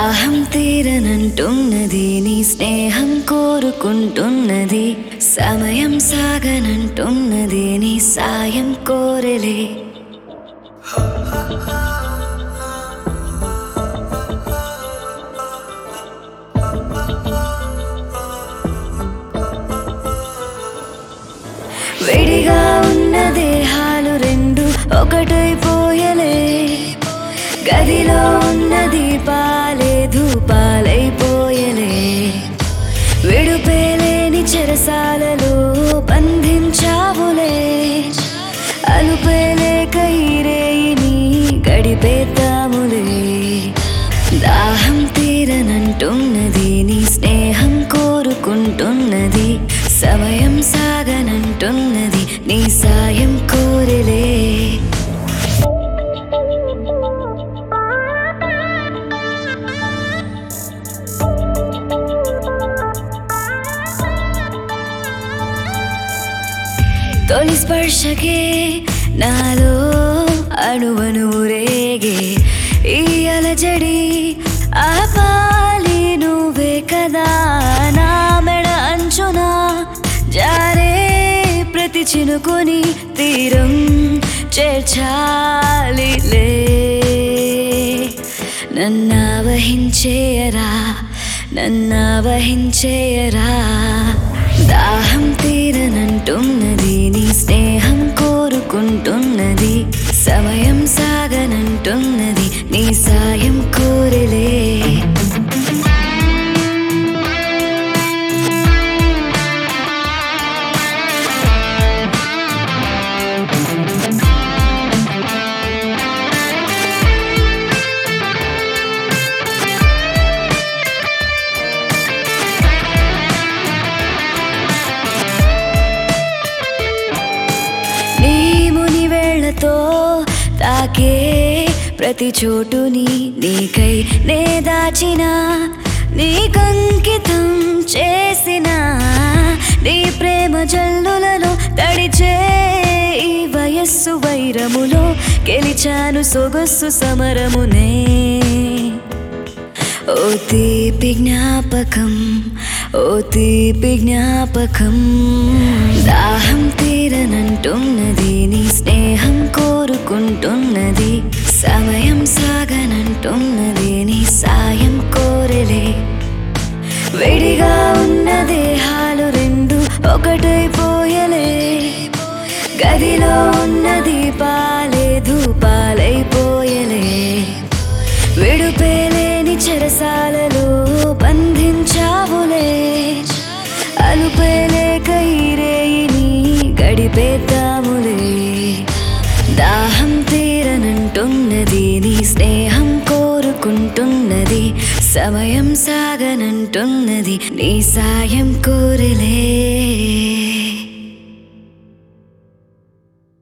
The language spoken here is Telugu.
దాహం తీరనంటున్నది నీ స్నేహం కోరుకుంటున్నది సమయం సాగనంటున్నది నీ సాయం కోరలే విడిగా ఉన్న దేహాలు రెండు ఒకటైపోయలే గదిలో ఉన్న దీపాలే ధూపాలైపోయలే విడుపేలేని చెరసాలలో బంధించావులే అలుపేలేక ఈరేయిని గడిపేద్దాములే దాహం తీరనంటున్నది నీ స్నేహం కోరుకుంటున్నది సమయం సాగనంటున్నది నీ సాయం కోరలే తొలి స్పర్శకే నాలో అణువను రేగే ఈ అలజడి ఆపాలి నువ్వే కదా నా మెడ అంచున జారే ప్రతి చినుకుని తీరం చేర్చాలిలే నన్నావహించేయరా నన్నావహించేయరా దాహం తీరనంటున్నది నీ స్నేహం కోరుకుంటున్నది సమయం సాగనంటున్నది నీ సాయం కోరలే నీ ముని వేళ్లతో తాకే ప్రతి చోటుని నీకై నే దాచిన నీ కంకితం చేసిన నీ ప్రేమ జల్లులలో తడిచే ఈ వయస్సు వైరములో గెలిచాను సొగస్సు సమరమునే ఓ తీపి జ్ఞాపకం ఓ తీపి జ్ఞాపకం దాహం తీరనంటున్నది నీ స్నేహం కోరుకుంటున్నది సమయం సాగనంటున్నది నీ సాయం కోరలే విడిగా ఉన్న దేహాలు రెండు ఒకటైపోయలే గదిలో ఉన్న దీపాలే ధూపాలైపోయలే విడుపేలేని చెరసాలలో బంధించావులే అలుపేలేక ఈరేయిని గడిపేద్దాములే దాహం తీరనంటున్నది నీ స్నేహం కోరుకుంటున్నది సమయం సాగనంటున్నది నీ సాయం కోరలే